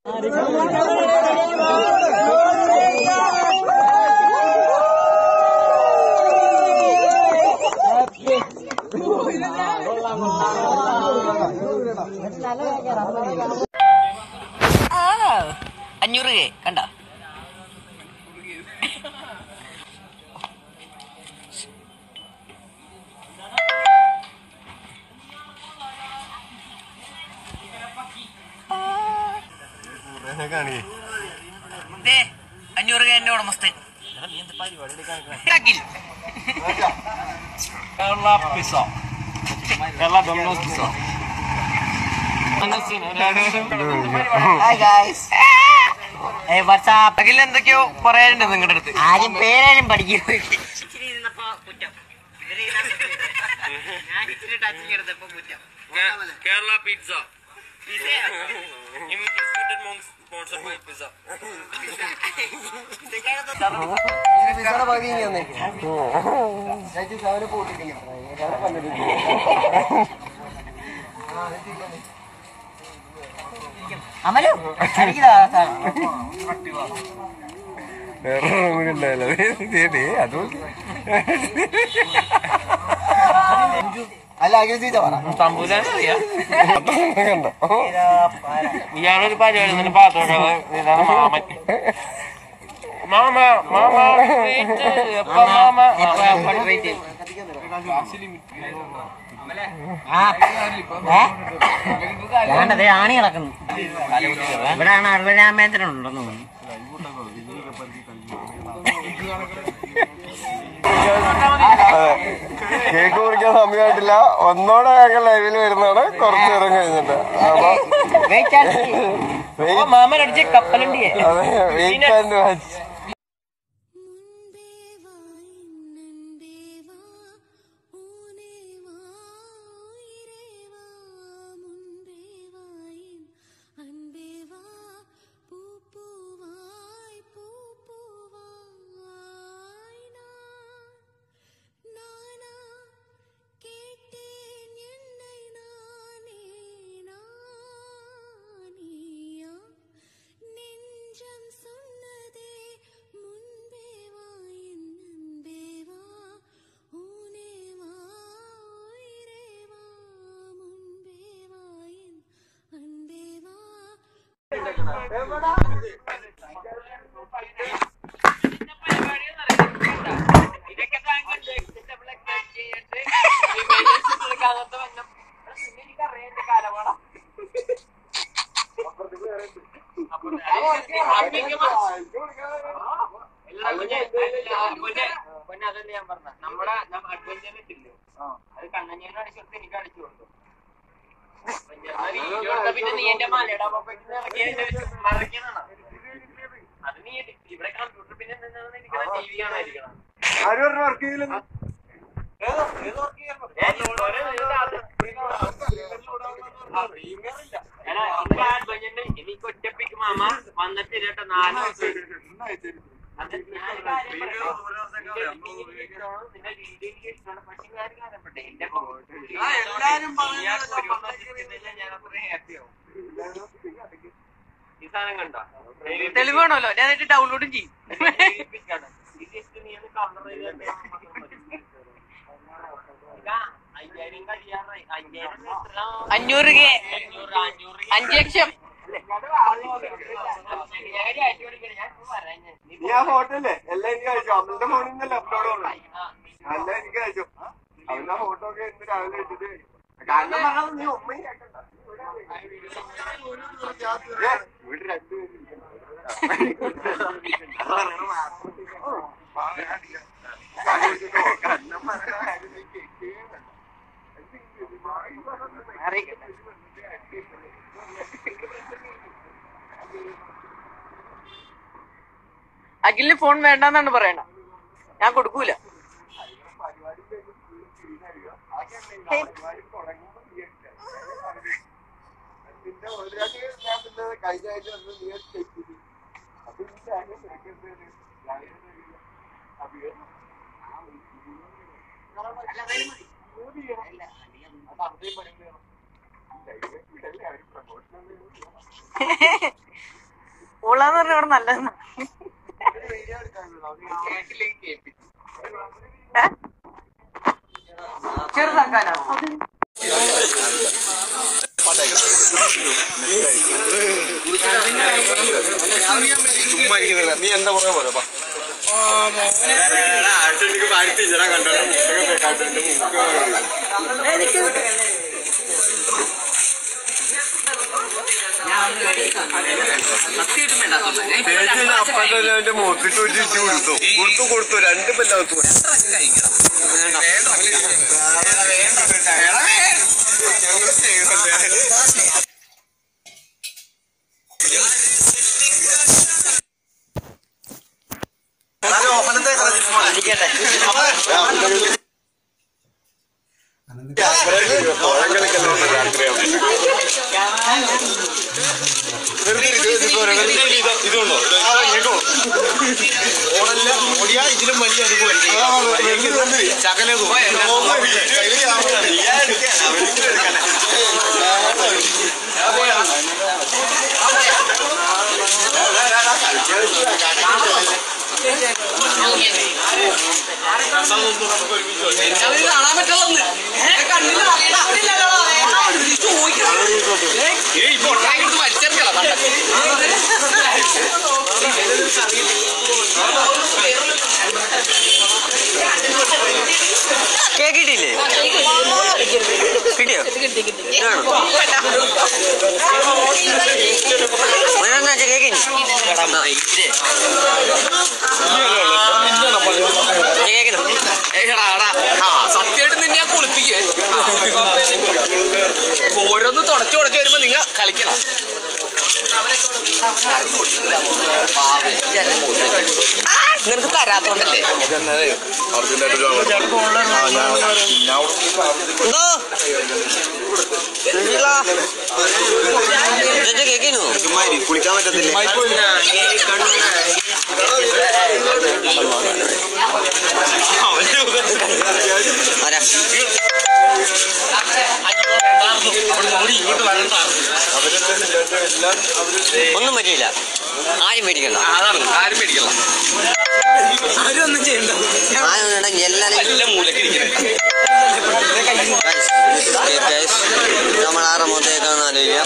അഞ്ഞൂറ് കെ കണ്ട ദേ, അഞ്ഞൂറ് കെ എന്റെ ഉടമസ്ഥൻ Akhil. Kerala pizza Kerala Domino's pizza hi guys hey what's up Akhil എന്തൊക്കെയോ പറയാനുണ്ട് നിങ്ങളുടെ അടുത്ത് ആദ്യം പേരാരും പഠിക്കും Kerala pizza sponsor by pizza അമലു അടിക്കുന്നതാ സാധനം. വേറെ റൂമിൽ ഉണ്ടായല്ലോ അത് അല്ല അഖിൽ സീത പറ തമ്പൂരാൻ അറിയാം കണ്ടോ ഇയാളൊരു പരിപാടി തന്നെ പാത്തോട്ടെ ഇതാണ് മാമൻ മാമ മാമ wait. എപ്പ മാമ എപ്പ എപ്പ wait ചെയ്യും. ആ ഏ? വേണ്ടത് ആണി കിടക്കുന്നു ഇവിടെയാണ് അറുപരാമേന്ദ്രൻ ഉണ്ടെന്ന് തോന്നുന്നു കേക്ക് മുറിക്കാൻ സമയമായിട്ടില്ല ഒന്നോടെ ഞങ്ങൾ ലൈവിൽ വരുന്നതാണ് കുറച്ചു നേരം കഴിഞ്ഞിട്ട് അപ്പൊ വെയിറ്റ് ആൻഡ് wait- മാമൻ അടിച്ച കപ്പലണ്ടിയെ അതെ വെയിറ്റ് ആൻഡ് വാച്ച് മുൻപേവാ ഇന്നൻപേവാ ഊനേവാ ഇരേവാ മുൻപേവാ ഇൻ അൻപേവാ പൂപ്പൂവായ് പൂപ്പൂവായ് நான் நானா கேட்டேன் என்னை நானே நானியா நெஞ்சம் சொன்னதே முன்பே வா என் அன்பே வா ஊனே வா உயிரே வா முன்பே வா என் அன்பே வா അതല്ല ഞാൻ പറഞ്ഞ നമ്മുടെ അഡ്വഞ്ചർ ഇല്ലല്ലോ അത് കണ്ണഞ്ഞേനെ അടിച്ചു കൊടുത്ത് എനിക്ക് അടിച്ചു കൊടുത്തു പിന്നെ നീ എന്റെ മലയുടെ മറയ്ക്കണ അത് നീ എടു- ഇവിടെ കമ്പ്യൂട്ടർ പിന്നെ എന്താണ് എനിക്ക് ടി വി കാണാതിരിക്കണം ആരും വർക്ക് ചെയ്തില്ലെന്ന് എനിക്ക് ഒറ്റപ്പിക്ക് മാമ വന്നിട്ട് ചേട്ടാ നാല് ദിവസം അത് ഞാൻ ഒരു കാര്യം പറയട്ടെ. നിന്റെ editing എനിക്ക് ഇഷ്ടമാണ്, നിന്റെ video എനിക്ക് ഇഷ്ടമാണ്. പക്ഷേ ഞാൻ ഒരു കാര്യം പറയട്ടെ, എന്റെ നീ ആ ഒരു വന്നിട്ടില്ല, ഞാൻ അത്രയും happy ആവും. ഈ സാധനം കണ്ടോ തെളിവാണല്ലോ ഞാൻ എന്നിട്ട് ഡൗൺലോഡും ചെയ്യും ഇത് just നീ ഒന്ന് cover ചെയ്തിട്ട് ഇതാ, അയ്യായിരം കഴിയാറായി. അയ്യായിരം എത്ര? അഞ്ഞൂറ് കെ അഞ്ഞൂറ്, അഞ്ഞൂറ് അഞ്ച് ലക്ഷം ഞാൻ കാര്യം കൊടുക്കണേ, ഞാൻ ഇപ്പൊ പറയാം ഞാൻ. നീ നീ ആ ഫോട്ടോ അല്ലേ എല്ലാം എനിക്ക് അയച്ചു അമ്മന്റെ ഫോണിൽ നിന്നല്ലേ അപ്ലോഡ് ഉള്ളു അല്ല എനിക്ക് അയച്ചു അവന്റെ ഫോട്ടോ ഒക്കെ ഇന്ന് രാവിലെ ഇട്ടിട്ട് കാരണം പറഞ്ഞത് നീ ഉമ്മയും കേൾക്കണ്ട. ഏ, ഇവിടെ രണ്ടുപേരും കണ്ണം പറഞ്ഞ കാര്യം നീ കേൾക്കുകയും അഖിലിന് ഫോൺ വേണ്ടെന്നാണ് പറയണ ഞാൻ കൊടുക്കൂല പിന്നെ ഒരു രാത്രി ഞാൻ പിന്നെ കഴിഞ്ഞ ആഴ്ച വന്ന് നീ അത് check ചെയ്തു. അപ്പൊ നിന്റെ ആകെ second ഒരു രാവിലെ ഒരു അഭിയോ. അത് അവിടെയും പറയുമ്പോഴാണ്. ഇല്ല, ഇത് ഇവിടെയല്ലേ അവര് promotion ഒന്നും ഇല്ല. കൊള്ളാന്ന് പറഞ്ഞ ഇവിടെ നല്ലതെന്ന് ഏ? ചെറുതാക്കാനോ ചുമ്മാ ഇരിക്കുന്നില്ല നീ എന്താ പറയാ പോലെ എനിക്ക് പാരിട്ട് ഇങ്ങനെ കണ്ടോ അപ്പൻ്റെ മുഖത്തിട്ട് ഒരു ചുറ്റി കൊടുത്തു കൊടുത്തു കൊടുത്തു രണ്ട് പെല്ലാത്തു ഇതുണ്ടോ ഓടല്ല ഓടിയാ ഇതിലും വലിയ അതുപോലെ ചകലതും കാണാൻ പറ്റുള്ളൂ കണ്ണില് കേക്കിട്ടില്ലേ കിട്ടിയോ ഇതാണോ? വേറെന്നാ വെച്ചാ കേക്കിന് ആ, ഇത്. കേക്കിന് സത്യമായിട്ട് നിന്നെ ഞാൻ കുളിപ്പിക്കേ ഓരോന്ന് തുടച്ചു തുടച്ചു വരുമ്പോ നിങ്ങ കളിക്കണം നിനക്ക് തരാത്തോണ്ടല്ലേ എന്തോ സുശീലാ. ഇതെന്താ കേക്കിനു കുളിക്കാൻ പറ്റത്തില്ല ആരാ ഒന്നും പറ്റിയില്ല ആരും പേടിക്കണ്ട അതാണ് ആരും പേടിക്കല്ല ആരും ഒന്നും ചെയ്യണ്ട ആരും ഉണ്ടെങ്കിൽ എല്ലാരും എല്ലാം മൂലക്ക് ഇരിക്കുന്നത് നമ്മൾ ആറ് മുഖത്തേക്കാന്ന് ആലോചിക്കാം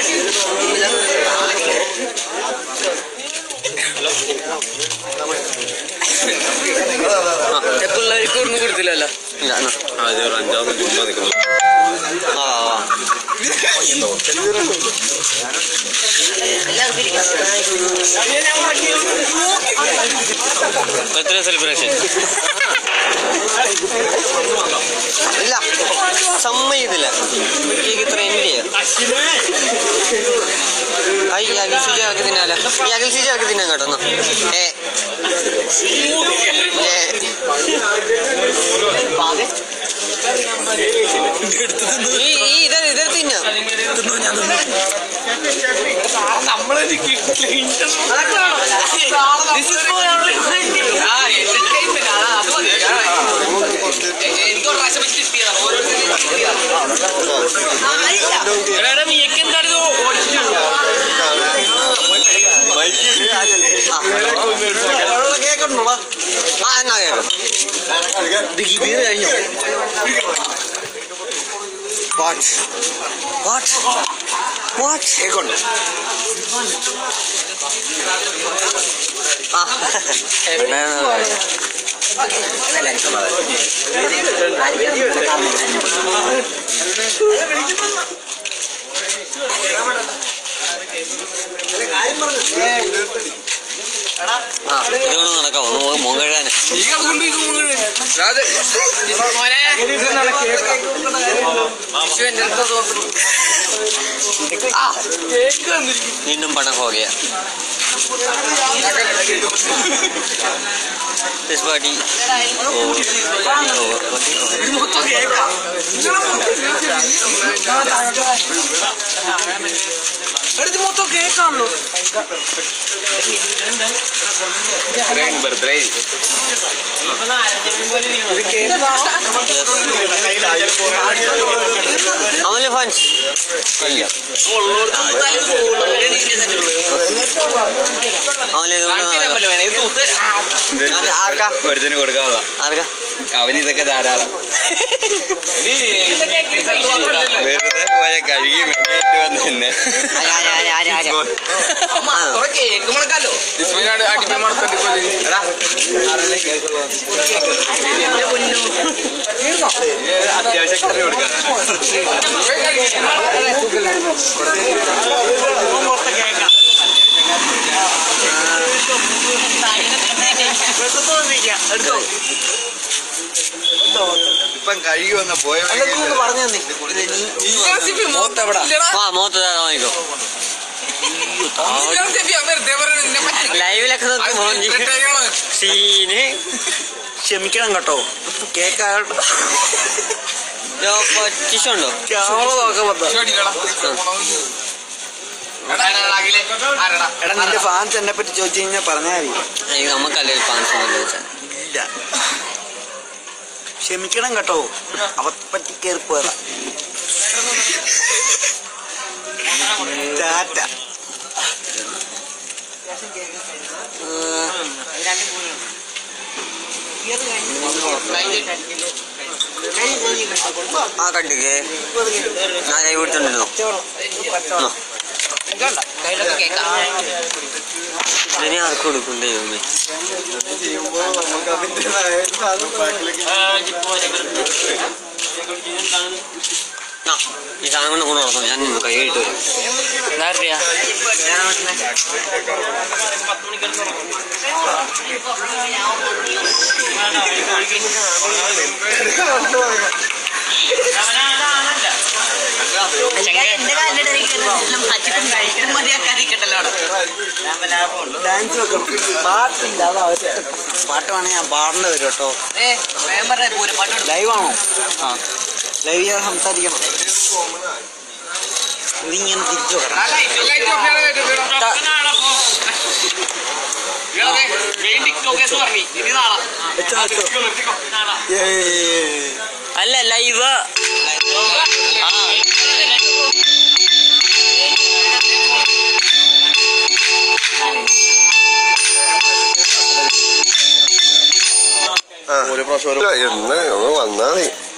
പിള്ളേർക്ക് ഒന്നും കൊടുത്തില്ലല്ലോ ഇല്ല എന്നാ. അഞ്ചാമത് ചുമ്മാ നിൽക്കുന്നു ആ ആ, ആ. ബർത്ത്ഡേ സെലിബ്രേഷൻ ഇല്ല സമ്മതിക്കത്തില്ല കേക്ക് ഇത്ര എൻഡ് ചെയ്യാം ഐ ഈ അഖിൽ സിജി ഇറക്കി തിന്നാലോ ഈ അഖിൽ സിജി ഇറക്കി തിന്നാൻ കേട്ടോ എന്നാ. ഏ ഏ ഈ ഈ ഇതർ ഇതർ തിന്നാം നമ്മള് എനിക്ക് ഒരു പ്രാവശ്യം വെച്ച് കിട്ടിയതാണ് ഓരോരുത്തരും നീക്ക് എന്തായിരുന്നു കേക്കുണ്ടോടാ ആ എന്നാ കേക്കാം ഇത് കഴിഞ്ഞോ വാട്ട് വാട്ട് വാട്ട് കേക്കുണ്ട് ആ എന്നാ പറയാ ആ ഇതുകൊണ്ട് നടക്കാം ഒന്ന് മോൻ കഴുകാന് വീണ്ടും പടം ഹോഗയ ദിസ് പാർട്ടി എടുത്ത് മൊത്തം കേക്കാണല്ലോ ബർത്ത്ഡേ അമല് ഫാൻസ് ഇല്ല ആർക്കാ ഒരുത്തിന് കൊടുക്കാനുള്ള ആർക്കാ അവന് ഇതൊക്കെ ധാരാളം വെറുതെ പോയ കഴുകി മെനയിട്ട് വന്ന് തന്നെ ആര്, ആര്, ആര്, ആര്, ആര്? ആ. കേക്ക് മുളക്കാലോ എടാ, ആരെല്ലാം കേൾക്കുള്ളൂ. അത്യാവശ്യം കറി കൊടുക്കാൻ ഇപ്പം കഴുകി വന്ന പോയ പറഞ്ഞു തന്നെ ആ മോത്ത് വാങ്ങിക്കോ ലൈവിലൊക്കെ നോക്കി മോഞ്ചി സീന് ക്ഷമിക്കണം കേട്ടോ കേക്ക് പറ്റിച്ചുണ്ടോ ക്യാമറ നോക്കാൻ പറ്റാ എടാ നിന്റെ ഫാൻസ് എന്നെ പറ്റി ചോദിച്ചു കഴിഞ്ഞാൽ പറഞ്ഞാൽ മതി നമുക്കല്ലേ ഫാൻസ് ഇല്ല ക്ഷമിക്കണം കേട്ടോ അവത്തെ പറ്റി കയറി പോയതാ ടാറ്റ ആ കണ്ടിക്കേ ഞാൻ കൈ പിടിച്ചോണ്ടിരുന്നോ ഇതിനെ ആർക്ക് കൊടുക്കും ദൈവമേ ആ ഈ സാധനം കൊണ്ട് കൊണ്ട് നടക്കും ഞാൻ നിന്ന് കൈ കഴിട്ട് വരും എന്റെ കാലിന്റെ പച്ചിട്ടും കഴിക്കണം മതിയാക്കാതിരിക്കട്ടല്ലോ ഡാൻസ് വെക്കണം പാട്ടില്ല അതാ അവസ്ഥ. പാട്ട് വേണേ ഞാൻ പാടേണ്ടി വരും കേട്ടോ ഏ വേഗം പറഞ്ഞ പൂരപ്പാട്ട് ലൈവ് ആണോ ആ ലൈവ് ചെയ്യാൻ സംസാരിക്കണം ഇതിങ്ങനെ തിരിച്ചു വെക്കണം വെച്ചോ, വെച്ചോ. ഏയ്. അല്ല ലൈവ് ഒരു പ്രാവശ്യം എന്ന് വന്നാ മതി